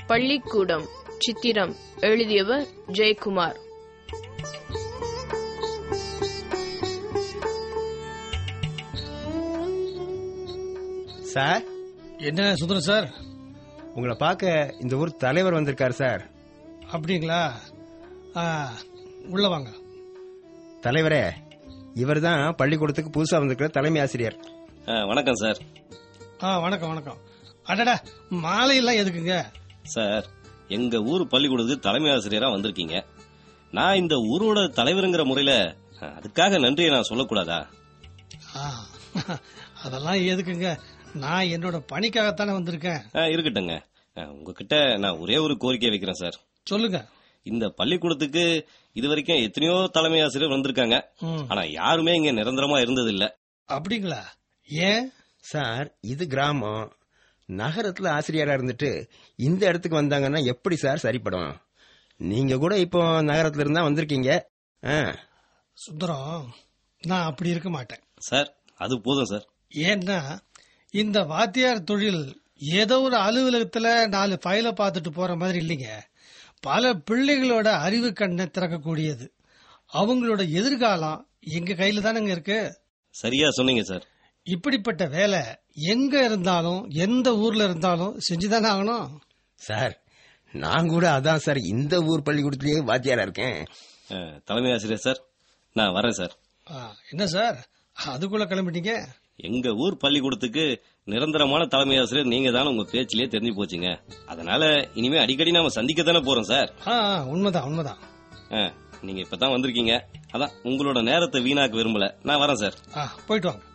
பள்ளிக்கூடம் சித்திரம் எழுதியவர் ஜெயக்குமார் சார் என்ன சுந்தரம் சார் உங்களை பார்க்க இந்த ஊர் தலைவர் வந்திருக்காரு சார் அப்படிங்களா ஆ, உள்ள வாங்க தலைவரே இவர் தான் பள்ளிக்கூடத்துக்கு புதுசா வந்திருக்கிற தலைமை ஆசிரியர் ஆ, வணக்கம் சார் ஆ வணக்கம் வணக்கம் அடடா மாலையெல்லாம் எதுக்குங்க சார் எங்க ஊர் பள்ளிக்கூடத்துக்கு தலைமை ஆசிரியரா வந்திருக்கீங்க நான் இந்த ஊரோட தலைவருங்கிற முறையில ஆ, அதுக்காக நன்றியை நான் சொல்லக்கூடாதா ஆ, அதெல்லாம் எதுக்குங்க நான் என்னோட பணிக்காகத்தானே வந்திருக்கேன் ஆ, இருக்கட்டுங்க ஆ, உங்ககிட்ட நான் ஒரே ஒரு கோரிக்கை வைக்கிறேன் சார் சொல்லுங்க இந்த பள்ளிக்கூடத்துக்கு இது வரைக்கும் எத்தனையோ தலைமை ஆசிரியர் வந்திருக்காங்க ம், ஆனா யாருமே இங்க நிரந்தரமா இருந்தது இல்ல அப்படிங்களா ஏன் சார் இது கிராமம் நகரத்துல ஆசிரியரா இருந்துட்டு இந்த இடத்துக்கு வந்தாங்கன்னா எப்படி சார் சரிப்படும் நீங்க கூட இப்போ நகரத்துல இருந்தா வந்திருக்கீங்க ஆ, சுந்தரம் நான் அப்படி இருக்க மாட்டேன் சார் அது போதும் சார் ஏன்னா இந்த வாத்தியார் தொழில் ஏதோ ஒரு அலுவலகத்துல நாலு ஃபைலை பார்த்துட்டு போற மாதிரி இல்லைங்க பல பிள்ளைகளோட அறிவு கண்ணை திறக்கக்கூடியது அவங்களோட எதிர்காலம் எங்க கையில தானங்க இருக்கு சரியா சொன்னீங்க சார் இப்படிப்பட்ட வேலை எங்க இருந்தாலும் எந்த ஊர்ல இருந்தாலும் செஞ்சுதானே ஆகணும் சார் நான் கூட அதான் சார் இந்த ஊர் பள்ளிக்கூடத்திலேயே வாத்தியாரா இருக்கேன் ஆ, தலைமை ஆசிரியர் சார் நான் வரேன் சார் ஆ, என்ன சார் அதுக்குள்ள கிளம்பிட்டீங்க எங்க ஊர் பள்ளிக்கூடத்துக்கு நிரந்தரமான தலைமை ஆசிரியர் நீங்க தானே உங்க பேச்சிலே தெரிஞ்சு போச்சுங்க அதனால இனிமே அடிக்கடி நாம சந்திக்க தானே போறோம் சார் ஆ ஆ, உண்மைதான் உண்மைதான் ஆ, நீங்க இப்பதான் வந்திருக்கீங்க அதான் உங்களோட நேரத்தை வீணாக்க விரும்பல நான் வரேன் சார் ஆ போயிட்டு வாங்க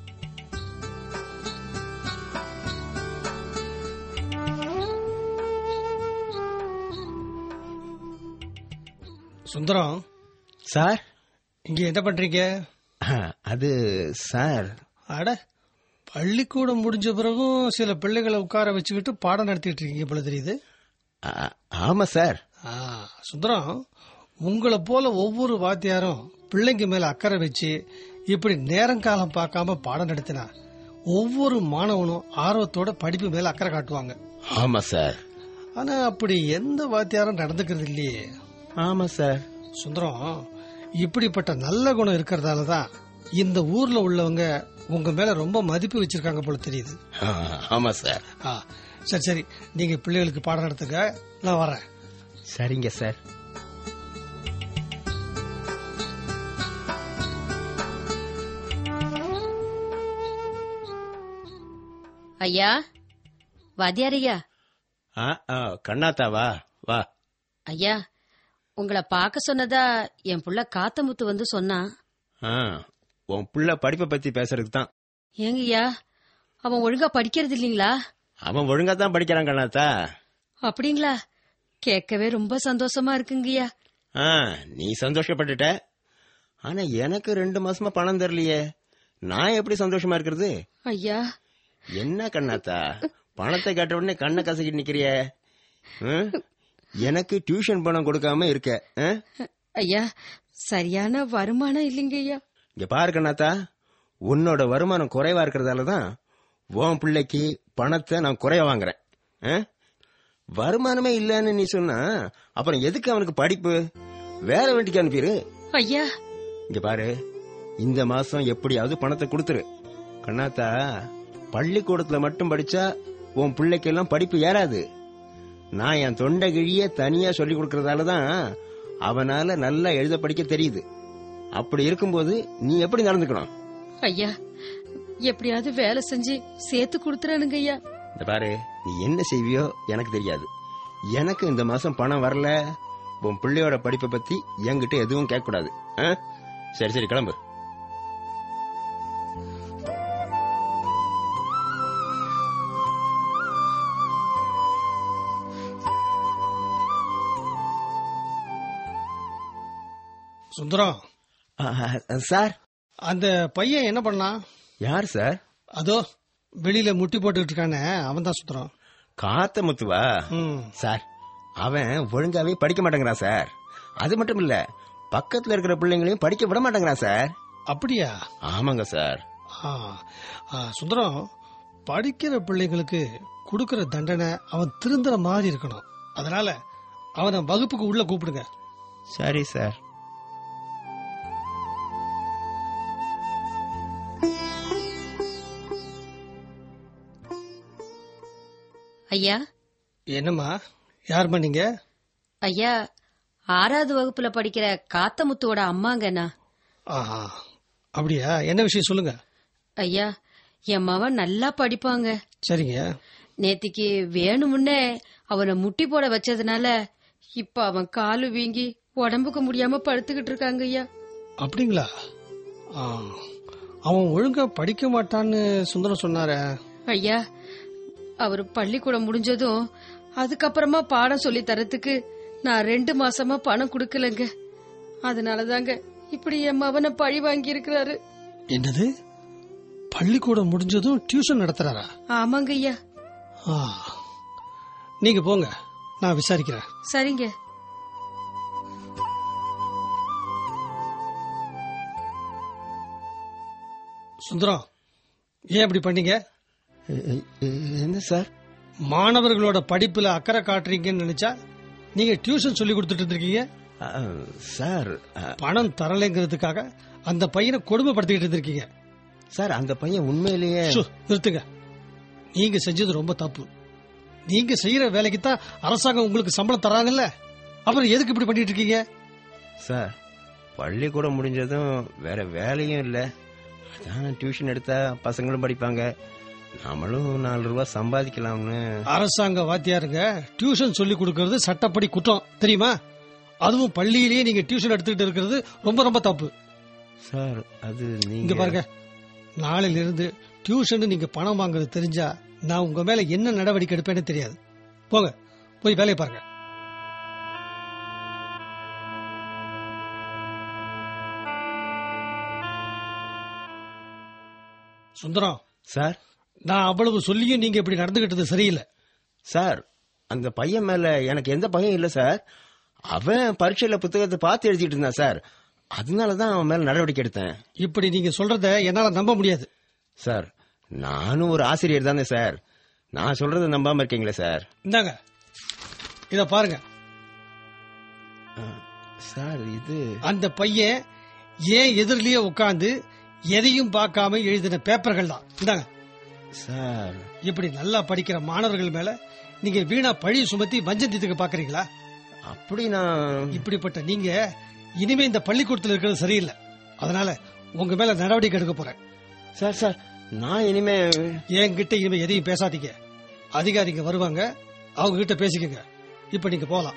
சுந்தரம் சார் இங்க என்ன பண்றீங்க ஆ, அது சார் அட பள்ளிக்கூடம் முடிஞ்ச பிறகும் சில பிள்ளைகளை உட்கார வச்சுக்கிட்டு பாடம் நடத்திட்டு இருக்கீங்க போல தெரியுது ஆ, ஆமா சார் ஆ, சுந்தரம் உங்களை போல ஒவ்வொரு வாத்தியாரும் பிள்ளைங்க மேல அக்கறை வச்சு இப்படி நேரங்காலம் பார்க்காம பாடம் நடத்தினா ஒவ்வொரு மாணவனும் ஆர்வத்தோட படிப்பு மேல அக்கறை காட்டுவாங்க ஆமா சார் ஆனா அப்படி எந்த வாத்தியாரும் நடந்துக்கிறது இல்லையே ஆமா சார் சுந்தரம் இப்படிப்பட்ட நல்ல குணம் இருக்கிறதால தான் இந்த ஊர்ல உள்ளவங்க உங்க மேல ரொம்ப மதிப்பு வச்சிருக்காங்க போல தெரியுது ஆ, ஆமா சார் ஆ சரி சரி நீங்க பிள்ளைகளுக்கு பாடம் நடத்துங்க நான் வரேன் சரிங்க சார் ஐயா வாத்தியார் ஐயா ஆ, ஆ, கண்ணாத்தா வா வா ஐயா உங்களை பார்க்க சொன்னதா என் புள்ள காத்தமுத்து வந்து சொன்னான் ஆ, உன் புள்ள படிப்பை பத்தி பேசுறதுக்கு தான் ஏங்கய்யா அவன் ஒழுங்கா படிக்கிறது இல்லீங்களா அவன் ஒழுங்கா தான் படிக்கிறான் கண்ணாத்தா அப்படிங்களா கேட்கவே ரொம்ப சந்தோஷமா இருக்குங்கய்யா ஆ, நீ சந்தோஷப்பட்டுட்ட ஆனா எனக்கு ரெண்டு மாசமா பணம் தரலையே நான் எப்படி சந்தோஷமா இருக்கிறது ஐயா என்ன கண்ணாத்தா பணத்தை கேட்ட உடனே கண்ணை கசக்கிட்டு நிக்கிறிய எனக்கு டியூஷன் பணம் கொடுக்காம இருக்க ஆ? ஐயா சரியான வருமானம் இல்லைங்கய்யா இங்க பாரு கண்ணாத்தா உன்னோட வருமானம் குறைவா இருக்கிறதால தான் உன் பிள்ளைக்கு பணத்தை நான் குறைய வாங்குறேன் ஆ? வருமானமே இல்லைன்னு நீ சொன்னா அப்புறம் எதுக்கு அவனுக்கு படிப்பு வேலை வேண்டிக்கு அனுப்பிடு ஐயா இங்க பாரு இந்த மாசம் எப்படியாவது பணத்தை கொடுத்துரு கண்ணாத்தா பள்ளிக்கூடத்துல மட்டும் படிச்சா உன் பிள்ளைக்கெல்லாம் படிப்பு ஏறாது நான் என் தொண்டை கிழிய தனியா சொல்லி கொடுக்கறதால தான் அவனால நல்லா எழுத படிக்க தெரியுது அப்படி இருக்கும்போது நீ எப்படி நடந்துக்கணும் ஐயா எப்படியாவது வேலை செஞ்சு சேர்த்து கொடுத்துறானுங்க ஐயா இந்த பாரு நீ என்ன செய்வியோ எனக்கு தெரியாது எனக்கு இந்த மாசம் பணம் வரல உன் பிள்ளையோட படிப்பை பத்தி என்கிட்ட எதுவும் கேட்க கூடாது ஆ? சரி சரி கிளம்பு சுந்தரம் ஆ, ஆ, சார் அந்த பையன் என்ன பண்ணான் யார் சார் அதோ வெளியில முட்டி போட்டுக்கிட்டு இருக்கானே அவன் தான் சுந்தரம் காத்த முத்துவா ம் சார் அவன் ஒழுங்காவே படிக்க மாட்டேங்கிறான் சார் அது மட்டும் இல்ல பக்கத்துல இருக்கிற பிள்ளைங்களையும் படிக்க விட மாட்டேங்கிறான் சார் அப்படியா ஆமாங்க சார் ஆ, ஆ, சுந்தரம் படிக்கிற பிள்ளைங்களுக்கு கொடுக்கிற தண்டனை அவன் திருந்துற மாதிரி இருக்கணும் அதனால அவனை வகுப்புக்கு உள்ள கூப்பிடுங்க சரி சார் ஐயா என்னம்மா யாரும்மா நீங்க ஐயா ஆறாவது வகுப்புல படிக்கிற காத்தமுத்துவோட அம்மாங்கண்ணா ஆஹா அப்படியா என்ன விஷயம் சொல்லுங்க ஐயா என் மவன் நல்லா படிப்பாங்க சரிங்க நேத்திக்கு வேணுமுன்னே அவனை முட்டி போட வச்சதுனால இப்ப அவன் காலு வீங்கி உடம்புக்கு முடியாம படுத்துக்கிட்டு இருக்காங்க ஐயா அப்படிங்களா ஆ, அவன் ஒழுங்கா படிக்க மாட்டான்னு சுந்தரம் சொன்னாரே ஐயா அவர் பள்ளிக்கூடம் முடிஞ்சதும் அதுக்கப்புறமா பாடம் சொல்லி தரத்துக்கு நான் ரெண்டு மாசமா பணம் கொடுக்கலங்க அதனாலதாங்க இப்படி என் மவனை பழி வாங்கி இருக்கிறாரு என்னது பள்ளிக்கூடம் முடிஞ்சதும் டியூஷன் நடத்துறாரா ஆமாங்க ஐயா ஆ, நீங்க போங்க நான் விசாரிக்கிறேன் சரிங்க சுந்தரம் ஏன் இப்படி பண்ணீங்க எ- எ- என்ன சார் மாணவர்களோட படிப்புல அக்கறை காட்டுறீங்கன்னு நினைச்சா நீங்க டியூஷன் சொல்லி கொடுத்துட்டு இருந்திருக்கீங்க அ, சார் அ, பணம் தரலைங்கிறதுக்காக அந்த பையனை கொடுமைப்படுத்திக்கிட்டு இருந்திருக்கீங்க சார் அந்த பையன் உண்மையிலேயே சு, நிறுத்துங்க நீங்க செஞ்சது ரொம்ப தப்பு நீங்க செய்யற வேலைக்கு தான் அரசாங்கம் உங்களுக்கு சம்பளம் தராங்கல்ல அப்புறம் எதுக்கு இப்படி பண்ணிட்டு இருக்கீங்க சார் பள்ளிக்கூடம் முடிஞ்சதும் வேற வேலையும் இல்ல அதான் டியூஷன் எடுத்தா பசங்களும் படிப்பாங்க நாமளும் நாலு ரூபா சம்பாதிக்கலாம்னு அரசாங்க வாத்தியாருங்க டியூஷன் சொல்லி கொடுக்கறது சட்டப்படி குற்றம் தெரியுமா அதுவும் பள்ளியிலேயே நீங்க டியூஷன் எடுத்துக்கிட்டு இருக்கிறது ரொம்ப ரொம்ப தப்பு சார் அது இங்க நீங்க பாருங்க நாளையில இருந்து டியூஷன் நீங்க பணம் வாங்குறது தெரிஞ்சா நான் உங்க மேல என்ன நடவடிக்கை எடுப்பேன்னு தெரியாது போங்க போய் வேலையை பாருங்க சுந்தரம் சார் நான் அவ்வளவு சொல்லியும் நீங்க இப்படி நடந்துகிட்டது சரியில்லை சார் அந்த பையன் மேல எனக்கு எந்த பையன் இல்ல சார் அவன் பரீட்சையில புத்தகத்தை பார்த்து எழுதிட்டு இருந்தான் சார் அதனாலதான் அவன் மேல நடவடிக்கை எடுத்தேன் இப்படி நீங்க சொல்றத என்னால நம்ப முடியாது சார் நானும் ஒரு ஆசிரியர் தானே சார் நான் சொல்றதை நம்பாம இருக்கீங்களே சார் இந்தாங்க இத பாருங்க சார் இது அந்த பையன் ஏன் எதிரிலேயே உட்கார்ந்து எதையும் பார்க்காம எழுதின பேப்பர்கள் தான் இந்தாங்க சார் இப்படி நல்லா படிக்கிற மாணவர்கள் மேல நீங்க வீணா பழி சுமத்தி வஞ்சம் தீர்த்துக்க பாக்குறீங்களா அப்படி நான் இப்படிப்பட்ட நீங்க இனிமே இந்த பள்ளிக்கூடத்தில் இருக்கிறது சரியில்லை அதனால உங்க மேல நடவடிக்கை எடுக்க போறேன் சார் சார் நான் இனிமே என்கிட்ட இனிமே எதையும் பேசாதீங்க அதிகாரிங்க வருவாங்க அவங்க கிட்ட பேசிக்கங்க இப்ப நீங்க போலாம்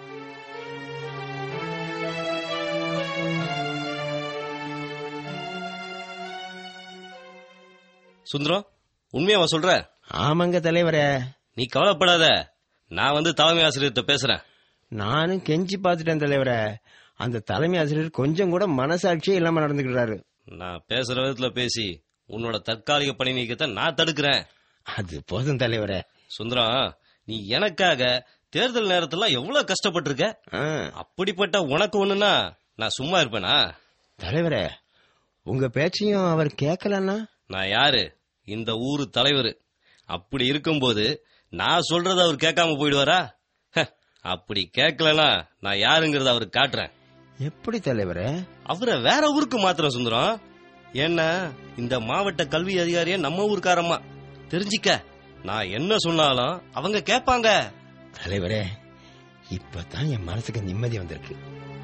சுந்தரம் உண்மையாவா சொல்ற ஆமாங்க தலைவரே நீ கவலைப்படாத நான் வந்து தலைமை ஆசிரியர்கிட்ட பேசுறேன் நானும் கெஞ்சி பார்த்துட்டேன் தலைவரே அந்த தலைமை ஆசிரியர் கொஞ்சம் கூட மனசாட்சியே இல்லாம நடந்துக்கிறாரு நான் பேசுற விதத்துல பேசி உன்னோட தற்காலிக பணி நீக்கத்தை நான் தடுக்கிறேன் அது போதும் தலைவரே சுந்தரம் நீ எனக்காக தேர்தல் நேரத்துல எவ்வளவு கஷ்டப்பட்டிருக்க ஆ, அப்படிப்பட்ட உனக்கு ஒண்ணுனா நான் சும்மா இருப்பேனா தலைவரே உங்க பேச்சையும் அவர் கேட்கலன்னா நான் யாரு இந்த ஊரு தலைவர் அப்படி இருக்கும்போது நான் சொல்றத அவர் கேட்காம போயிடுவாரா ஹ, அப்படி கேட்கலனா நான் யாருங்கறத அவருக்கு காட்டுறேன் எப்படி தலைவரே அவரை வேற ஊருக்கு மாத்திரம் சுந்தரம் ஏன்னா இந்த மாவட்ட கல்வி அதிகாரியே நம்ம ஊருக்காரம்மா தெரிஞ்சிக்க நான் என்ன சொன்னாலும் அவங்க கேட்பாங்க தலைவரே இப்பதான் என் மனசுக்கு நிம்மதி வந்திருக்கு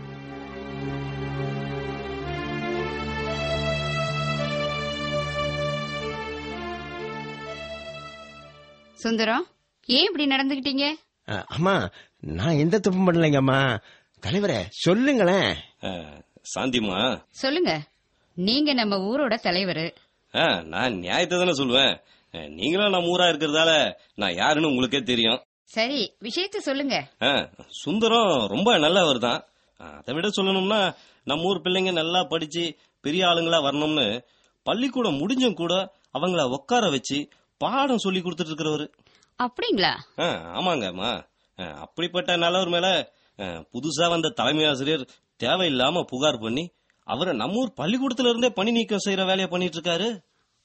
சுந்தரம் ஏன் இப்படி நடந்துகிட்டீங்க ஆ, அம்மா நான் எந்த தப்பும் பண்ணலைங்க அம்மா தலைவரே சொல்லுங்களேன் அஹ், சாந்திமா சொல்லுங்க நீங்க நம்ம ஊரோட தலைவர் அஹ், நான் நியாயத்தை தானே சொல்லுவேன் அஹ், நீங்களும் நம்ம ஊரா இருக்கிறதால நான் யாருன்னு உங்களுக்கே தெரியும் சரி விஷயத்த சொல்லுங்க அஹ், சுந்தரம் ரொம்ப நல்லவர் தான் அதை விட சொல்லணும்னா நம்ம ஊர் பிள்ளைங்க நல்லா படிச்சு பெரிய ஆளுங்களா வரணும்னு பள்ளிக்கூடம் முடிஞ்சும் கூட அவங்கள உட்கார வச்சு பாடம் சொல்லி கொடுத்துட்டு இருக்கிறவரு அப்படிங்களா ஆ, ஆமாங்கம்மா ஆ, அப்படிப்பட்ட நல்லவர் மேல ஆ, புதுசா வந்த தலைமை ஆசிரியர் தேவையில்லாம புகார் பண்ணி அவரை நம்ம ஊர் பள்ளிக்கூடத்துல இருந்தே பணி நீக்கம் செய்யற வேலையை பண்ணிட்டு இருக்காரு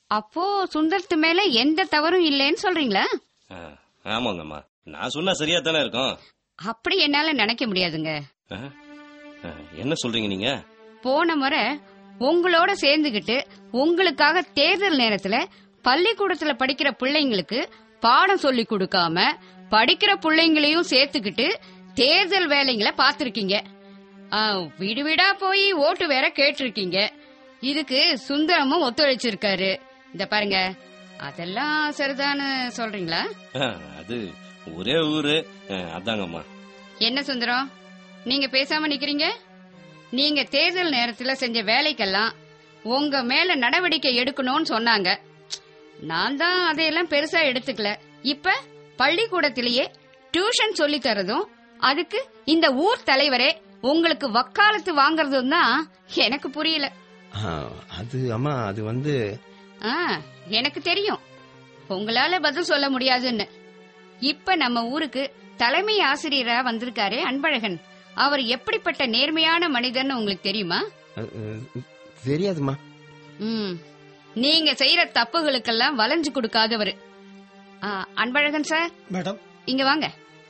அப்போ சுந்தரத்து மேல எந்த தவறும் இல்லைன்னு சொல்றீங்களா ஆ, ஆமாங்கம்மா நான் சொன்னா சரியா தானே இருக்கும் அப்படி என்னால நினைக்க முடியாதுங்க ஆ? ஆ, என்ன சொல்றீங்க நீங்க போன முறை உங்களோட சேர்ந்துகிட்டு உங்களுக்காக தேர்தல் நேரத்துல பள்ளிக்கூடத்துல படிக்கிற பிள்ளைங்களுக்கு பாடம் சொல்லி கொடுக்காம படிக்கிற பிள்ளைங்களையும் சேர்த்துக்கிட்டு தேர்தல் வேலைங்களை பார்த்திருக்கீங்க ஆ, வீடு வீடா போய் ஓட்டு வேற கேட்டிருக்கீங்க இதுக்கு சுந்தரமும் ஒத்துழைச்சிருக்காரு இந்த பாருங்க அதெல்லாம் சரிதான்னு சொல்றீங்களா ஆ, அது ஒரே ஊரு ஆ, அதாங்கம்மா என்ன சுந்தரம் நீங்க பேசாம நிக்கிறீங்க நீங்க தேர்தல் நேரத்துல செஞ்ச வேலைக்கெல்லாம் உங்க மேல நடவடிக்கை எடுக்கணும்னு சொன்னாங்க நான் தான் அதையெல்லாம் பெருசா எடுத்துக்கல இப்ப பள்ளிக்கூடத்திலேயே டியூஷன் சொல்லி தரதும் அதுக்கு இந்த ஊர் தலைவரே உங்களுக்கு வக்காலத்து வாங்குறதும் தான் எனக்கு புரியல ஆ, அது அம்மா அது வந்து ஆ எனக்கு தெரியும் உங்களால பதில் சொல்ல முடியாதுன்னு இப்ப நம்ம ஊருக்கு தலைமை ஆசிரியரா வந்திருக்காரே அன்பழகன் அவர் எப்படிப்பட்ட நேர்மையான மனிதன்னு உங்களுக்கு தெரியுமா அ, அ, தெரியாதுமா ம் நீங்க செய்யற தப்புகளுக்கெல்லாம் வளைஞ்சு கொடுக்காதவரு ஆ, அன்பழகன் சார் மேடம் இங்க வாங்க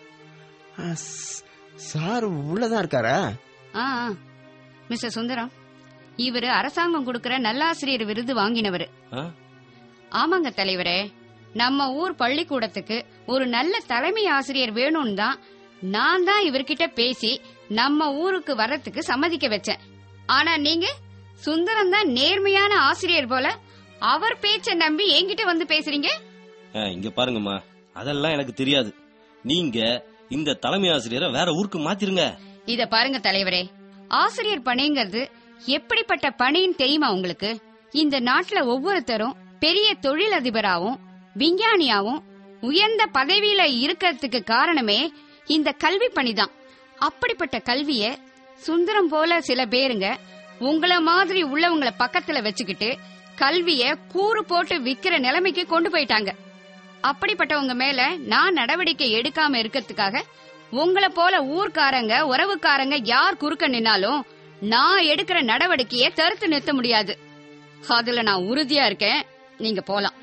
ஆ, ஸ்- சார் உள்ளதான் இருக்காரா ஆ ஆ. மிஸ்டர் சுந்தரம் இவரு அரசாங்கம் கொடுக்கிற நல்லாசிரியர் விருது வாங்கினவரு ஆ? ஆமாங்க தலைவரே நம்ம ஊர் பள்ளிக்கூடத்துக்கு ஒரு நல்ல தலைமை ஆசிரியர் வேணும்னு தான் நான் தான் இவர்கிட்ட பேசி நம்ம ஊருக்கு வர்றதுக்கு சம்மதிக்க வச்சேன் ஆனா நீங்க சுந்தரம் தான் நேர்மையான ஆசிரியர் போல அவர் பேச்ச நம்பி என்கிட்ட வந்து பேசுறீங்க ஆ, இங்க பாருங்கம்மா அதெல்லாம் எனக்கு தெரியாது நீங்க இந்த தலைமை ஆசிரியரை வேற ஊருக்கு மாத்திருங்க இத பாருங்க தலைவரே ஆசிரியர் பணிங்கிறது எப்படிப்பட்ட பணின்னு தெரியுமா உங்களுக்கு இந்த நாட்டுல ஒவ்வொருத்தரும் பெரிய தொழிலதிபராவும் விஞ்ஞானியாவும் உயர்ந்த பதவியில இருக்கிறதுக்கு காரணமே இந்த கல்வி பணிதான் அப்படிப்பட்ட கல்விய சுந்தரம் போல சில பேருங்க உங்கள மாதிரி உள்ளவங்கள பக்கத்துல வச்சுக்கிட்டு கல்விய கூறு போட்டு விக்கிற நிலைமைக்கு கொண்டு போயிட்டாங்க அப்படிப்பட்டவங்க மேல நான் நடவடிக்கை எடுக்காம இருக்கிறதுக்காக உங்கள போல ஊர்க்காரங்க உறவுக்காரங்க யார் குறுக்க நின்னாலும் நான் எடுக்கிற நடவடிக்கையை தடுத்து நிறுத்த முடியாது அதுல நான் உறுதியா இருக்கேன் நீங்க போலாம்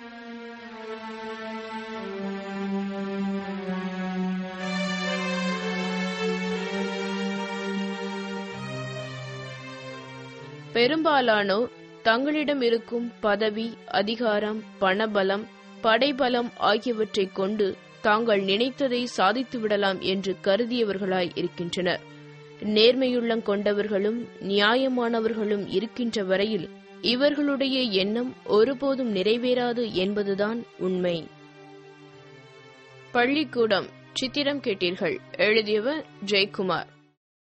பெரும்பாலானோர் தங்களிடம் இருக்கும் பதவி அதிகாரம் பணபலம் படைபலம் ஆகியவற்றைக் கொண்டு தாங்கள் நினைத்ததை சாதித்து விடலாம் என்று கருதியவர்களாய் இருக்கின்றனர் நேர்மையுள்ளம் கொண்டவர்களும் நியாயமானவர்களும் இருக்கின்ற வரையில் இவர்களுடைய எண்ணம் ஒருபோதும் நிறைவேறாது என்பதுதான் உண்மை பள்ளிக்கூடம் சித்திரம் கேட்டீர்கள் எழுதியவர் ஜெயக்குமார்